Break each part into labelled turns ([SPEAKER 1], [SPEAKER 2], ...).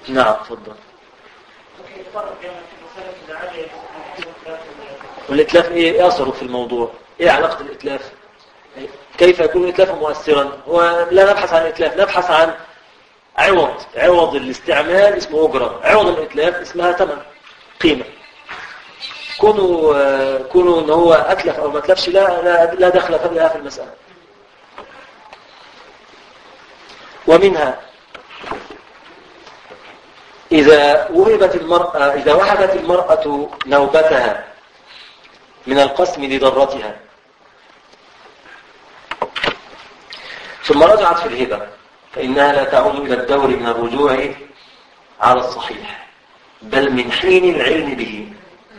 [SPEAKER 1] نعم تفضل والإتلاف إيه إيه أثره في الموضوع إيه علاقة الإتلاف كيف يكون الإتلاف مؤثرا هو لا نبحث عن الإتلاف نبحث عن عوض عوض الاستعمال اسمه أجرة عوض الإتلاف اسمها ثمن قيمة كونوا آه، كونوا ان هو اتلف او ما اتلفش لا لا, لا دخل فيها في المسألة ومنها إذا وهبت المرأة إذا وهبت المرأة نوبتها من القسم لضرتها ثم رجعت في الهبة فإنها لا تعود إلى الدور من الرجوع على الصحيح بل من حين العلم به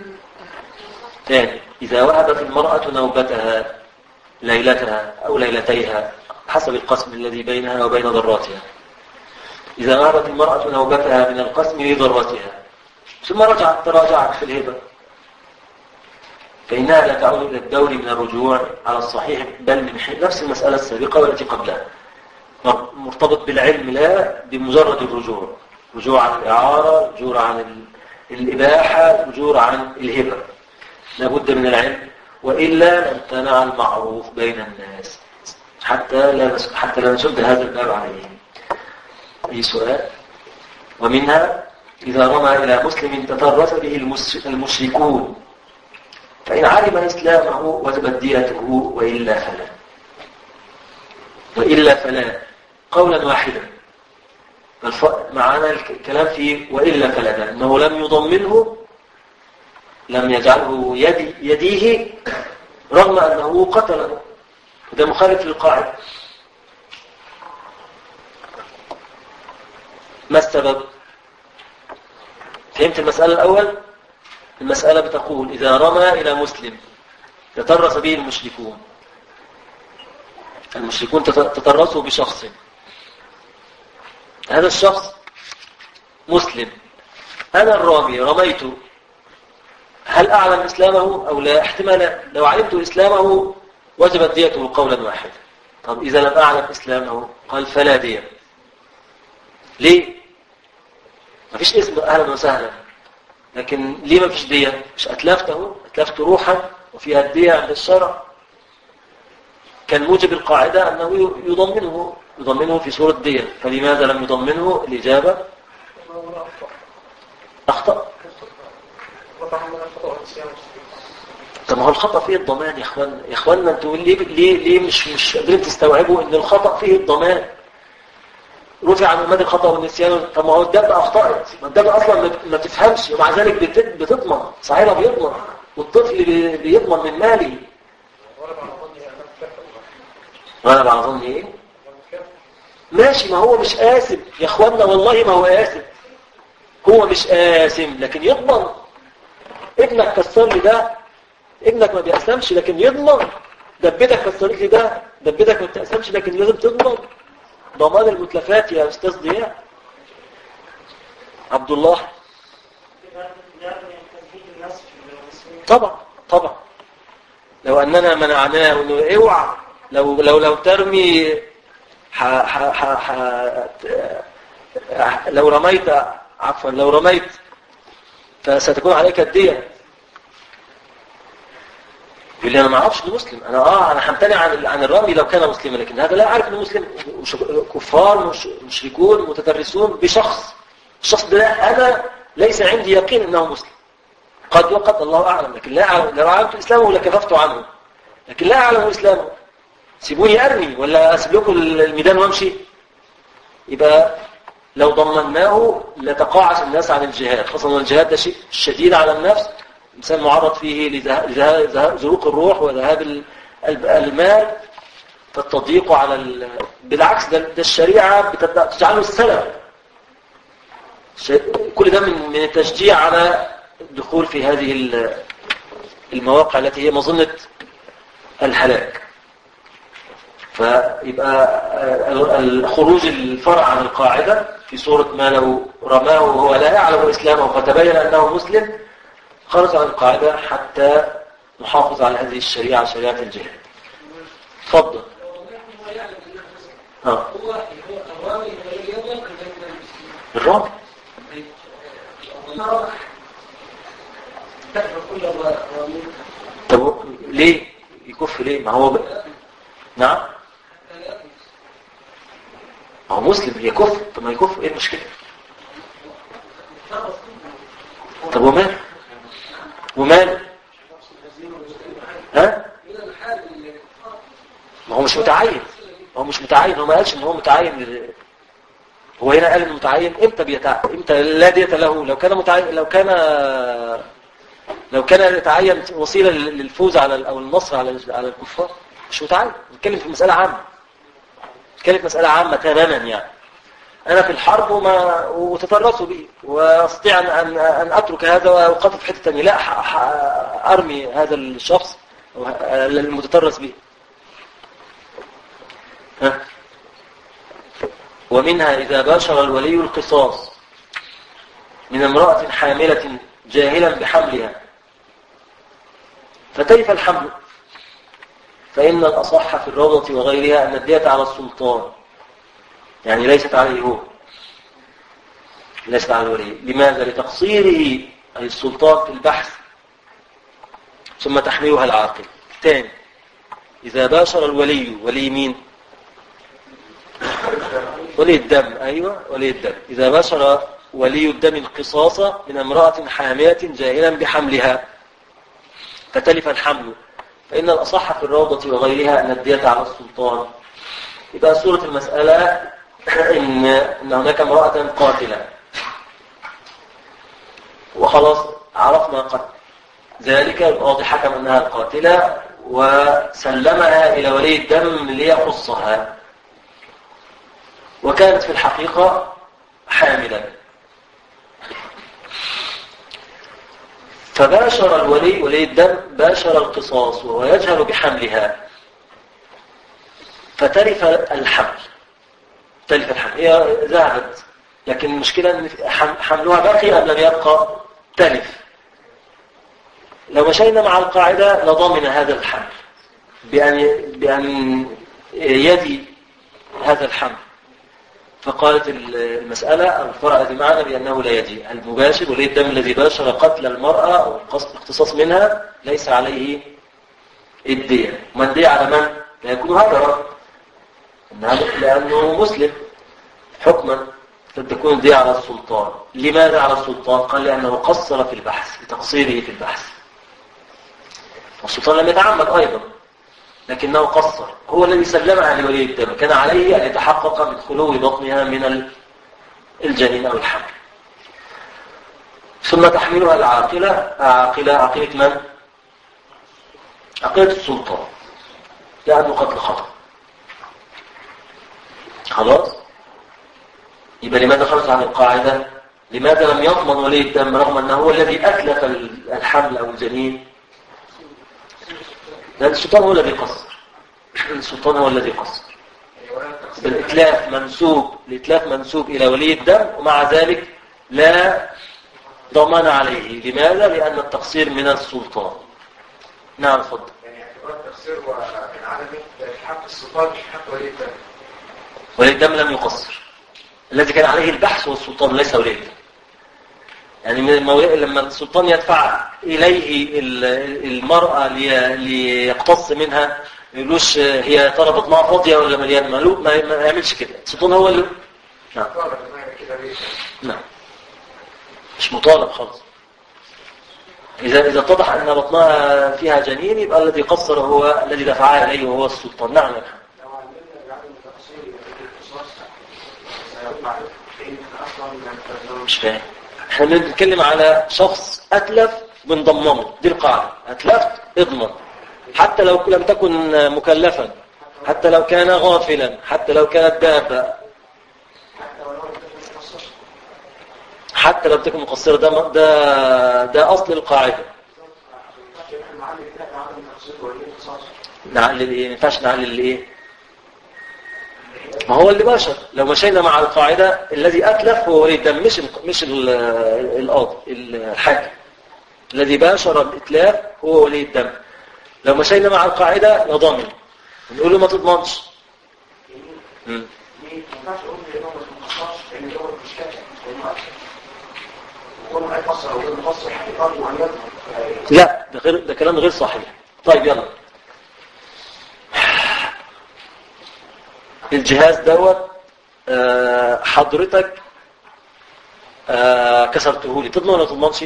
[SPEAKER 1] ثاني إذا وهبت المرأة نوبتها ليلتها أو ليلتيها حسب القسم الذي بينها وبين ضراتها إذا وهبت المرأة نوبتها من القسم لضرتها ثم رجعت تراجعت في الهبة فإنها لا تعود إلى الدور من الرجوع على الصحيح بل من حين نفس المسألة السابقة والتي قبلها مرتبط بالعلم لا بمجرد الرجوع رجوع عن الإعارة رجوع عن الإباحة رجوع عن الهبة لابد من العلم وإلا امتنع المعروف بين الناس حتى لا حتى لا نشد هذا الباب عليهم أي سؤال ومنها إذا رمى إلى مسلم تطرس به المشركون فإن علم إسلامه وجبت ديته وإلا فلا وإلا فلا قولا واحدا معنا الكلام في وإلا فلا ده أنه لم يضمنه لم يجعله يدي يديه رغم أنه قتله وده مخالف للقاعدة ما السبب فهمت المسألة الأول المسألة بتقول إذا رمى إلى مسلم تطرس به المشركون المشركون تطرسوا بشخص هذا الشخص مسلم أنا الرامي رميت هل أعلم إسلامه أو لا احتمال لو علمت إسلامه وجبت ديته قولا واحدا طب إذا لم أعلم إسلامه قال فلا دية ليه ما فيش اسم أهلا وسهلا لكن ليه ما فيش دية مش أتلفته أتلفت روحا وفيها الدية عند الشرع كان موجب القاعدة أنه يضمنه يضمنه في سورة دية فلماذا لم يضمنه الإجابة أخطأ طب ما هو الخطأ فيه الضمان يا اخوان يا اخواننا انتوا ليه ليه ليه مش مش قادرين تستوعبوا ان الخطأ فيه الضمان رفع عن المادة الخطأ والنسيان طب ما هو الدابة اخطأت ما الدابة اصلا ما تفهمش ومع ذلك بتضمن صحيح بيضمن والطفل بيضمن من مالي غلب على ظني ايه ماشي ما هو مش آسم يا اخواننا والله ما هو آسم هو مش آسم لكن يضمن ابنك كسر لي ده ابنك ما بيأسمش لكن يضمن دبتك كسرت لي ده دبتك ما بتأسمش لكن لازم تضمن ضمان المتلفات يا أستاذ ضياء عبد الله طبعا طبعا لو أننا منعناه وإنه اوعى لو لو لو ترمي ح ح ح ح لو رميت عفوا لو رميت فستكون عليك الدية يقول لي انا ما اعرفش انه مسلم انا اه انا همتنع عن عن الرمي لو كان مسلما لكن هذا لا اعرف انه مسلم كفار مشركون متدرسون بشخص الشخص ده انا ليس عندي يقين انه مسلم قد وقد الله اعلم لكن لا اعلم لو علمت اسلامه لكففت عنه لكن لا اعلم اسلامه سيبوني ارمي ولا اسيب لكم الميدان وامشي يبقى لو ضمناه لتقاعس الناس عن الجهاد خاصة الجهاد ده شيء شديد على النفس الإنسان معرض فيه لزروق الروح وذهاب المال فالتضييق على ال... بالعكس ده, ده الشريعة بتجعله السلف كل ده من من التشجيع على الدخول في هذه المواقع التي هي مظنة الهلاك فيبقى الخروج الفرع عن القاعدة في صورة ما لو رماه وهو لا يعلم إسلامه فتبين أنه مسلم خرج عن القاعدة حتى نحافظ على هذه الشريعة شريعة الجهاد تفضل ها الرامي طب ليه يكف ليه ما هو ب... نعم ما هو مسلم يكف طب ما يكف ايه المشكله طب ومال ومال ها ما هو مش متعين هو مش متعين هو ما قالش ان هو متعين هو هنا قال المتعين امتى بيتع... امتى لا دية له لو كان متعين لو كان لو كان يتعين وسيله للفوز على او النصر على على الكفار مش متعين نتكلم في مساله عامه نتكلم في مساله عامه تماما يعني انا في الحرب وما وتطرسوا بي واستطيع ان ان اترك هذا واقاتل في حته ثانيه لا ارمي هذا الشخص المتطرس به ها ومنها إذا باشر الولي القصاص من امرأة حاملة جاهلا بحملها فكيف الحمل فإن الأصح في الروضة وغيرها أن الدية على السلطان يعني ليست عليه هو ليست على الولي لماذا لتقصيره أي السلطان في البحث ثم تحميلها العاقل ثاني إذا باشر الولي ولي مين ولي الدم أيوة ولي الدم إذا باشر ولي الدم القصاص من امرأة حامية جاهلا بحملها فتلف الحمل فإن الأصح في الروضة وغيرها أن الدية على السلطان يبقى سورة المسألة إن, إن هناك امرأة قاتلة وخلاص عرفنا قد ذلك القاضي حكم أنها القاتلة وسلمها إلى ولي الدم ليقصها وكانت في الحقيقة حاملا فباشر الولي ولي الدم باشر القصاص وهو يجهل بحملها فتلف الحمل تلف الحمل هي ذهبت لكن المشكلة أن حملها باقي أم لم يبقى تلف لو مشينا مع القاعدة لضمن هذا الحمل بأن, بأن يدي هذا الحمل فقالت المسألة الفرع الذي معنا بأنه لا يجي المباشر وليه الدم الذي باشر قتل المرأة أو القصد الاختصاص منها ليس عليه الدية ما الدية على من؟ لا يكون هدرا لأنه مسلم حكما فتكون الدية على السلطان لماذا على السلطان؟ قال لأنه قصر في البحث لتقصيره في البحث والسلطان لم يتعمد أيضا لكنه قصر هو الذي سلمها لولي الدم كان عليه أن يتحقق من خلو بطنها من الجنين أو الحمل ثم تحملها العاقلة عاقلة عاقلة من؟ عاقلة السلطان لأنه قتل خطأ خلاص يبقى لماذا خرج عن القاعدة لماذا لم يضمن ولي الدم رغم أنه هو الذي أتلف الحمل أو الجنين لأن السلطان هو الذي قصر السلطان هو الذي قصر بالإتلاف منسوب الإتلاف منسوب إلى ولي الدم ومع ذلك لا ضمان عليه لماذا؟ لأن التقصير من السلطان نعم فضل
[SPEAKER 2] يعني اعتبار التقصير والعالمي في حق السلطان في حق ولي الدم
[SPEAKER 1] ولي الدم لم يقصر الذي كان عليه البحث هو السلطان ليس ولي الدم يعني من المولى لما السلطان يدفع إليه المرأة ليقتص منها يقولوش هي ترى بطنها فاضية ولا مليان ما, ما يعملش كده السلطان هو اللي نعم نعم مش مطالب خالص إذا إذا اتضح أن بطنها فيها جنين يبقى الذي قصر هو الذي دفعها إليه وهو السلطان نعم يا مش فاهم احنا بنتكلم على شخص أتلف بنضمنه دي القاعدة أتلفت اضمن حتى لو لم تكن مكلفا حتى لو كان غافلا حتى لو كانت دابة حتى لو تكن مقصرة ده, ده, ده أصل القاعدة نعلل ايه ما ينفعش نعلل ايه ما هو اللي باشر لو مشينا مع القاعدة الذي أتلف هو ولي الدم مش مش القاضي الحاكم الذي باشر الإتلاف هو ولي الدم لو مشينا مع القاعدة نضمن نقول له ما تضمنش
[SPEAKER 2] يكون هيفسر او غير مفسر حقيقات معينه
[SPEAKER 1] لا ده غير ده كلام غير صحيح طيب يلا الجهاز دوت آه، حضرتك آه، كسرته لي تضمن ولا تضمنش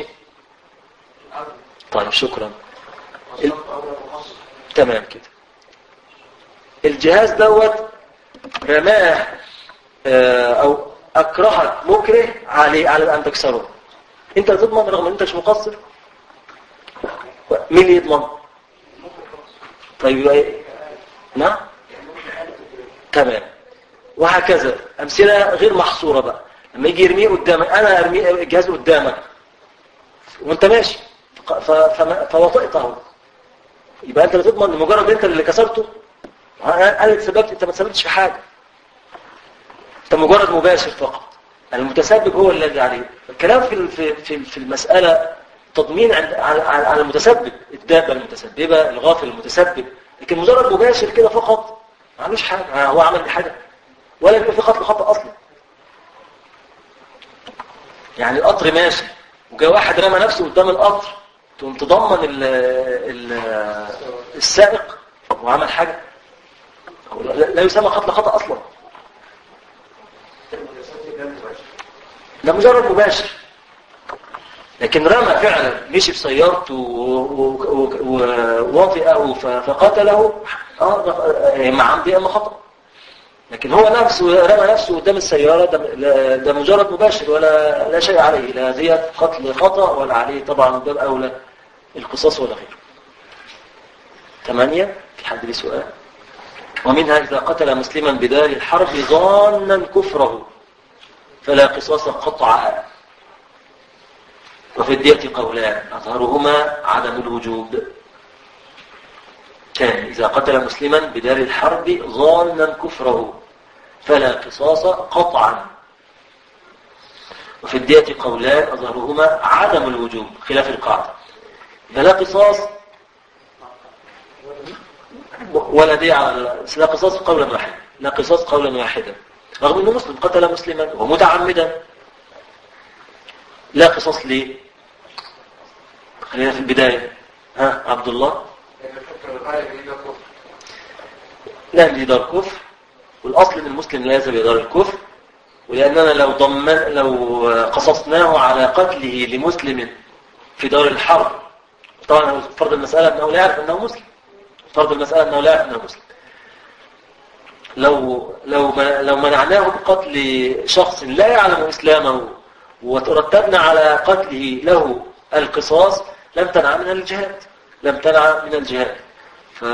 [SPEAKER 1] طيب شكرا
[SPEAKER 2] مفسر او غير مفسر
[SPEAKER 1] تمام كده الجهاز دوت رماه آه، او اكرهك مكره عليه على ان تكسره انت تضمن رغم ان انت مش مقصر مين اللي يضمن طيب يبقى ايه نعم تمام وهكذا امثله غير محصوره بقى لما يجي يرميه قدامك انا ارمي الجهاز قدامك وانت ماشي ف- ف- فوطئته يبقى انت اللي تضمن لمجرد انت اللي كسرته انا اللي تسببت انت ما تسببتش في حاجه انت مجرد مباشر فقط المتسبب هو الذي عليه الكلام في ال- في في في المساله تضمين عند على على على المتسبب الدابه المتسببه الغافل المتسبب لكن مجرد مباشر كده فقط ما عملوش حاجه هو عمل حاجه ولا يبقى في قتل خطا اصلا يعني القطر ماشي وجاء واحد رمى نفسه قدام القطر تقوم تضمن ال ال السائق وعمل حاجه هو لا لا يسمى قتل خطا اصلا ده مجرد مباشر لكن رمى فعلا مشي بسيارته ووطئه ف- فقتله اه ده- اما عمدي اما خطأ لكن هو نفسه رمى نفسه قدام السيارة ده, لا- ده مجرد مباشر ولا لا شيء عليه لا ديت قتل خطأ ولا عليه طبعا باب أولى القصاص ولا غيره ثمانية في حد ليه سؤال ومنها إذا قتل مسلما بدار الحرب ظانا كفره فلا قصاص قطعا وفي الدية قولان أظهرهما عدم الوجوب كان إذا قتل مسلما بدار الحرب ظانا كفره فلا قصاص قطعا وفي الدية قولان أظهرهما عدم الوجوب خلاف القاعدة فلا قصاص ولا دي على لا قصاص قولا واحدا لا قصاص قولا واحدا رغم أنه مسلم قتل مسلما ومتعمدا لا قصاص ليه خلينا في البداية ها عبد الله
[SPEAKER 2] لان الحكم الغالب اللي ده كفر
[SPEAKER 1] لا دي دار كفر والأصل أن المسلم لا يذهب إلى دار الكفر ولأننا لو ضمن لو قصصناه على قتله لمسلم في دار الحرب طبعا هو فرض المسألة أنه لا يعرف أنه مسلم فرض المسألة أنه لا يعرف أنه مسلم لو لو ما- لو منعناه بقتل شخص لا يعلم إسلامه وترتبنا على قتله له القصاص لم تنع من الجهاد لم تنع من الجهاد ف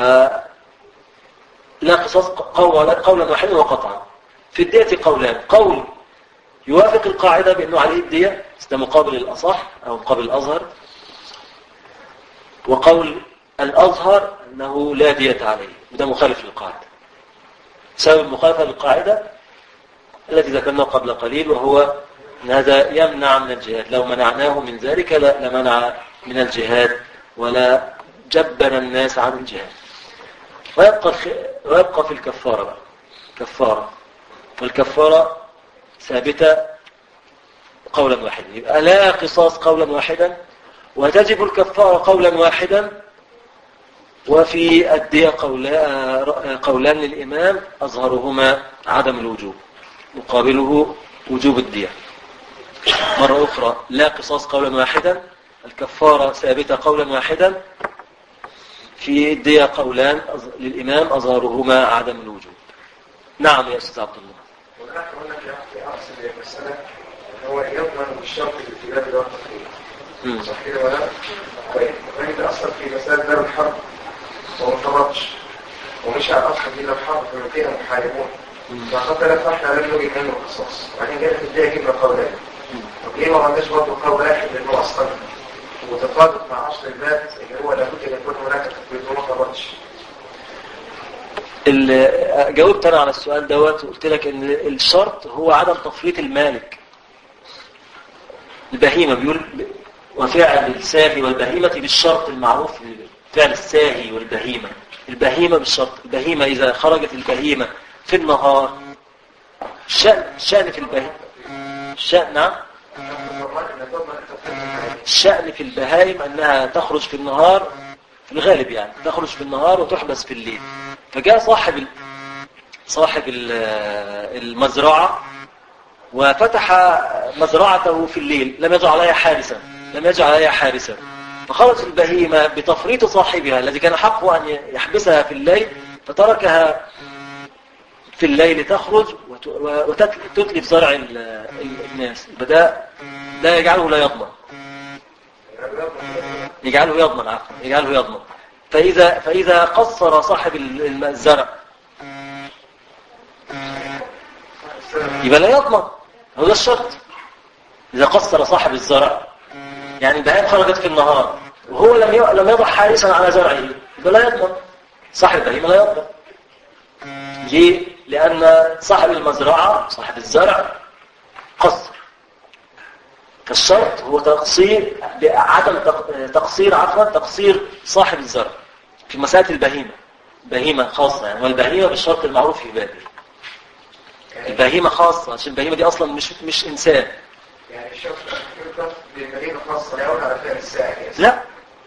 [SPEAKER 1] لا قصاص قولا قولا واحدا وقطعا في الدية قولان قول يوافق القاعدة بأنه عليه الدية ده مقابل الأصح أو مقابل الأظهر وقول الأظهر أنه لا دية عليه وده مخالف للقاعدة سبب المخالفة للقاعدة الذي ذكرناه قبل قليل وهو أن هذا يمنع من الجهاد لو منعناه من ذلك لا- لمنع من الجهاد ولا جبر الناس عن الجهاد ويبقى, الخ... ويبقى في الكفارة بقى كفارة والكفارة ثابتة قولا واحدا يبقى لا قصاص قولا واحدا وتجب الكفارة قولا واحدا وفي الدية قولا- قولان للإمام أظهرهما عدم الوجوب مقابله وجوب الدية مرة أخرى لا قصاص قولا واحدا الكفارة ثابتة قولا واحدا في الدية قولان أظ- للإمام أظهرهما عدم الوجوب نعم يا أستاذ عبد الله
[SPEAKER 2] ونحن قلنا في في أصل المسألة إن هو يضمن بالشرط اللي في باب الوقت فيه
[SPEAKER 1] مم.
[SPEAKER 2] صح كده ولا لا؟ طيب فأنت أصلا في مسألة دار الحرب وما طردش ومش على الأصل دي دار الحرب فمن فيها محاربون فقتل فاحنا لم نجد منه قصاص وبعدين جت في الدنيا جبنا قولين طب ليه ما عندناش برضه قول واحد لأنه أصلا متطابق مع أصل الباب اللي هو لابد أن يكون هناك تفويض وما طردش
[SPEAKER 1] ال- جاوبت أنا على السؤال دوت وقلت لك إن الشرط هو عدم تفريط المالك البهيمة بيقول وفعل الساهي والبهيمة بالشرط المعروف فعل الساهي والبهيمة البهيمة بالشرط البهيمة إذا خرجت البهيمة في النهار شأن, شأن في البهيمة شأن نعم الشأن في البهائم أنها تخرج في النهار في الغالب يعني تخرج في النهار وتحبس في الليل فجاء صاحب ال- صاحب ال- المزرعة وفتح مزرعته في الليل لم يجعل عليها حارسا لم يجعل عليها حارسا فخرجت البهيمة بتفريط صاحبها الذي كان حقه أن يحبسها في الليل فتركها في الليل تخرج وت- وتتلف زرع ال- ال- الناس بدأ لا يجعله لا يضمن يجعله يضمن عفوا يجعله يضمن فإذا, فإذا قصر صاحب ال- الم- الزرع يبقى لا يضمن هو ده الشرط إذا قصر صاحب الزرع يعني البهائم خرجت في النهار وهو لم ي- لم يضع حارسا على زرعه يبقى لا يضمن صاحب البهيمة لا يضمن ليه؟ لأن صاحب المزرعة صاحب الزرع قصر فالشرط هو تقصير عدم تق- تقصير عفوا تقصير صاحب الزرع في مسألة البهيمة بهيمة خاصة يعني والبهيمة بالشرط المعروف في بابل البهيمة خاصة عشان البهيمة دي أصلا مش مش إنسان
[SPEAKER 2] يعني الشخص يرتبط بمدينة خاصة لا يعود على فعل الساعة
[SPEAKER 1] لا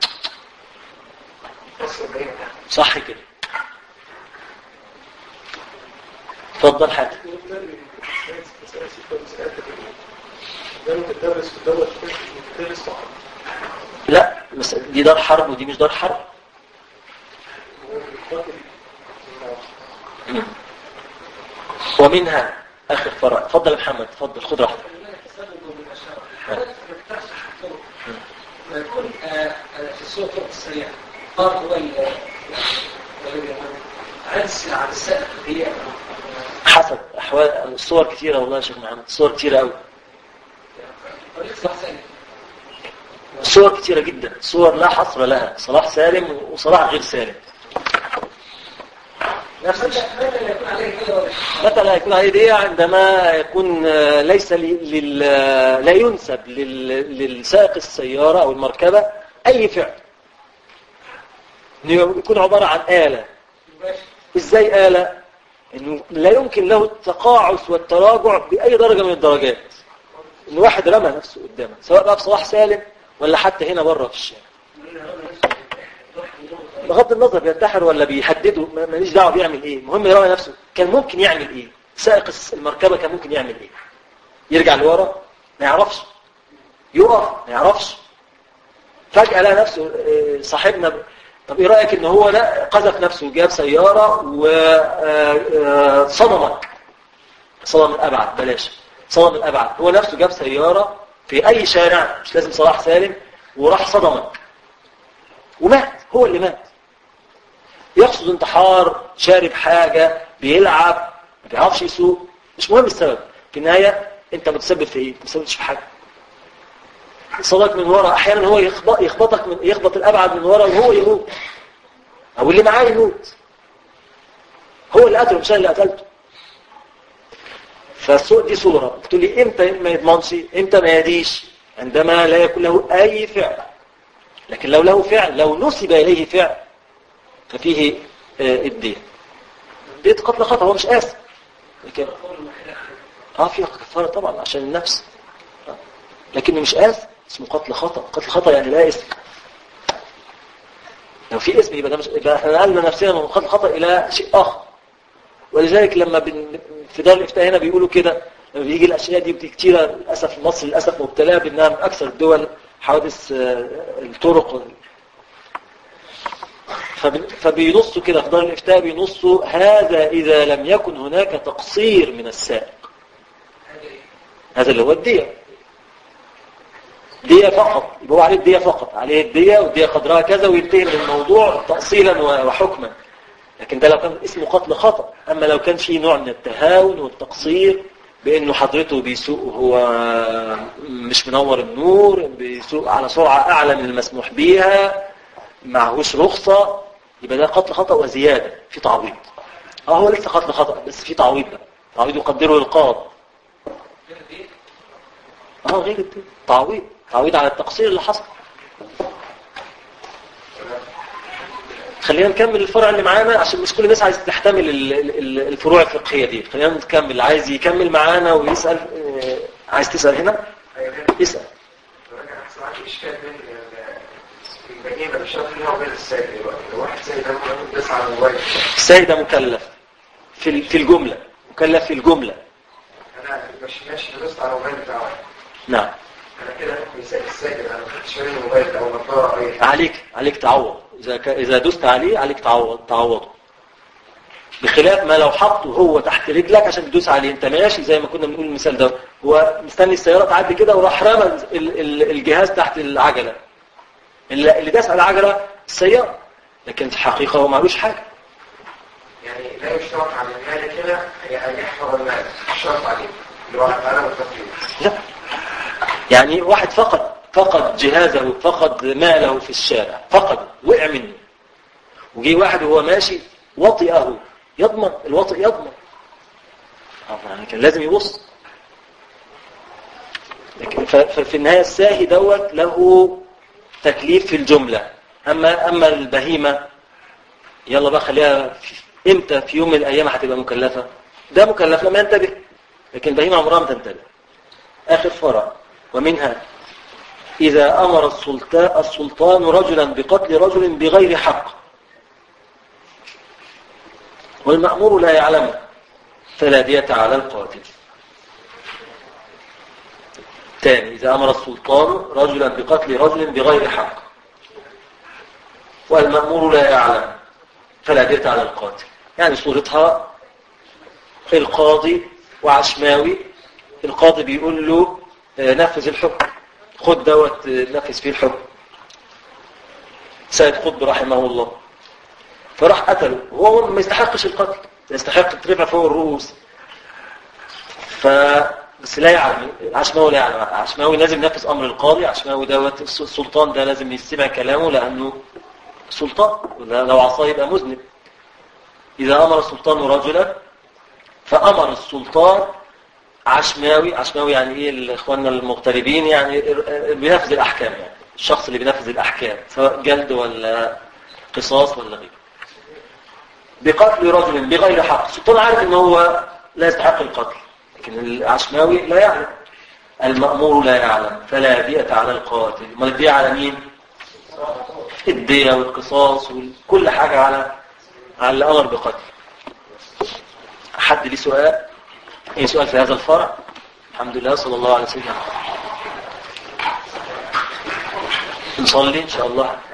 [SPEAKER 2] خاصة المدينة
[SPEAKER 1] صح كده اتفضل حاجة
[SPEAKER 3] تدرس في الدولة تدرس فقط
[SPEAKER 1] لا بس دي دار حرب ودي مش دار حرب مم. ومنها آخر فرع اتفضل يا محمد اتفضل خد راحتك
[SPEAKER 4] ويكون آه، آه، في السوق الطرق السريع فرق هو ال- عدس عن السائق هي
[SPEAKER 1] حسب أحوال الصور كتيرة والله يا شيخ محمد الصور كتيرة أوي
[SPEAKER 4] طريق صلاح سالم
[SPEAKER 1] صور كتيرة جدا صور لا حصر لها صلاح سالم وصلاح غير سالم نفس الشيء
[SPEAKER 4] متى متى يكون عليه كده ولا
[SPEAKER 1] متى لا يكون عليه دية عندما يكون آه، ليس لي- لل... لا ينسب لل... للسائق السيارة أو المركبة أي فعل إنه يكون عبارة عن آلة
[SPEAKER 4] مباشر
[SPEAKER 1] إزاي آلة؟ إنه لا يمكن له التقاعس والتراجع بأي درجة من الدرجات إن واحد رمى نفسه قدامه سواء بقى في صلاح سالم ولا حتى هنا بره في الشارع بغض النظر بينتحر ولا بيحدده ما- ماليش دعوه بيعمل ايه المهم يراعي نفسه كان ممكن يعمل ايه سائق الس- المركبه كان ممكن يعمل ايه يرجع لورا ما يعرفش يقف ما يعرفش فجاه لقى نفسه آه، صاحبنا ب- طب ايه رايك ان هو ده قذف نفسه جاب سياره وصدمك صدم الابعد بلاش صدم الابعد هو نفسه جاب سياره في اي شارع مش لازم صلاح سالم وراح صدمك ومات هو اللي مات يقصد انتحار شارب حاجة بيلعب ما بيعرفش يسوق مش مهم السبب في النهاية انت متسبب في ايه؟ ما تسببش في حاجة صدق من ورا احيانا هو يخبط يخبطك من يخبط الابعد من ورا وهو يموت او اللي معاه يموت هو اللي قتله مش انا اللي قتلته فالسوق دي صورة قلت لي امتى ما يضمنش امتى ما يديش عندما لا يكون له اي فعل لكن لو له فعل لو نسب إليه فعل ففيه آه، الدين ديت قتل خطأ هو مش آسف لكن اه فيها كفارة طبعا عشان النفس آه. لكنه مش آسف اسمه قتل خطأ قتل خطأ يعني لا اسم لو في اسم يبقى ده مش يبقى احنا نقلنا نفسنا من قتل خطأ إلى شيء آخر ولذلك لما بن... في دار الإفتاء هنا بيقولوا كده لما بيجي الأشياء دي بتيجي كتيرة للأسف مصر للأسف مبتلاه بأنها من أكثر الدول حوادث آه، الطرق وال- فب- فبينصوا كده في دار الإفتاء بينصوا هذا إذا لم يكن هناك تقصير من السائق هذا اللي هو الدية دية فقط يبقى هو عليه الدية فقط عليه الدية والدية قدرها كذا وينتهي من الموضوع تأصيلا و- وحكما لكن ده لو كان اسمه قتل خطأ أما لو كان فيه نوع من التهاون والتقصير بأنه حضرته بيسوق وهو مش منور النور بيسوق على سرعة أعلى من المسموح بيها معهوش رخصة يبقى ده قتل خطأ وزيادة في تعويض اه هو لسه قتل خطأ بس في تعويض بقى تعويض يقدره القاضي اه غير الدين تعويض تعويض على التقصير اللي حصل خلينا نكمل الفرع اللي معانا عشان مش كل الناس عايز تحتمل ال- ال- ال- الفروع الفقهية دي خلينا نكمل عايز يكمل معانا ويسأل آه، عايز تسأل هنا
[SPEAKER 2] أيوة.
[SPEAKER 1] اسأل
[SPEAKER 2] راجع أحسن عندي إشكال البهيمة مش شرط ان هو غير السيد دلوقتي لو واحد سيد ده ممكن بس على الموبايل
[SPEAKER 1] السيد ده مكلف في ال- في الجملة مكلف في الجملة
[SPEAKER 2] انا مش ماشي دوست على الموبايل بتاع واحد
[SPEAKER 1] نعم
[SPEAKER 2] انا كده ممكن يسأل السيد انا ما خدتش منه الموبايل او نظارة او اي حاجة
[SPEAKER 1] عليك عليك تعوض إذا ك... إذا دست عليه عليك تعوض تعوضه بخلاف ما لو حطه هو تحت رجلك عشان تدوس عليه انت ماشي زي ما كنا بنقول المثال ده هو مستني السيارة تعدي كده وراح رمى ال- ال- الجهاز تحت العجلة اللي اللي داس على العجلة السيارة لكن في الحقيقة هو معلوش حاجة
[SPEAKER 2] يعني لا يشترط على المالك هنا ان يحفظ المال الشرط عليه اللي هو العلم والتقدير
[SPEAKER 1] لا يعني واحد فقد فقد جهازه فقد ماله في الشارع فقد وقع منه وجي واحد وهو ماشي وطئه يضمن الوطئ يضمن آه، يعني كان لازم يبص لكن ف- ففي النهاية الساهي دوت له تكليف في الجملة أما أما البهيمة يلا بقى خليها في- امتى في يوم من الأيام هتبقى مكلفة ده مكلف لما ينتبه لكن البهيمة عمرها ما تنتبه آخر فرع ومنها إذا أمر السلطان, السلطان رجلا بقتل رجل بغير حق والمأمور لا يعلم فلا دية على القاتل ثاني إذا أمر السلطان رجلا بقتل رجل بغير حق والمأمور لا يعلم فلا دية على القاتل يعني صورتها القاضي وعشماوي القاضي بيقول له آه، نفذ الحكم خد دوت آه، نفذ فيه الحكم سيد قطب رحمه الله فراح قتله وهو ما يستحقش القتل يستحق ترفع فوق الرؤوس ف بس لا يعلم عشماوي لا يعلم عشماوي لازم ينفذ امر القاضي عشماوي دوت الس- السلطان ده لازم يستمع كلامه لانه سلطان ولا- لو عصاه يبقى مذنب اذا امر السلطان رجلا فامر السلطان عشماوي عشماوي يعني ايه الاخواننا المغتربين يعني بينفذ الاحكام يعني الشخص اللي بينفذ الاحكام سواء جلد ولا قصاص ولا غيره بقتل رجل بغير حق السلطان عارف ان هو لا يستحق القتل لكن العشماوي لا يعلم المأمور لا يعلم فلا دية على القاتل ما الدية على مين الدية والقصاص وكل حاجة على على الأمر بقتل حد ليه سؤال ايه سؤال في هذا الفرع الحمد لله صلى الله عليه وسلم نصلي ان شاء الله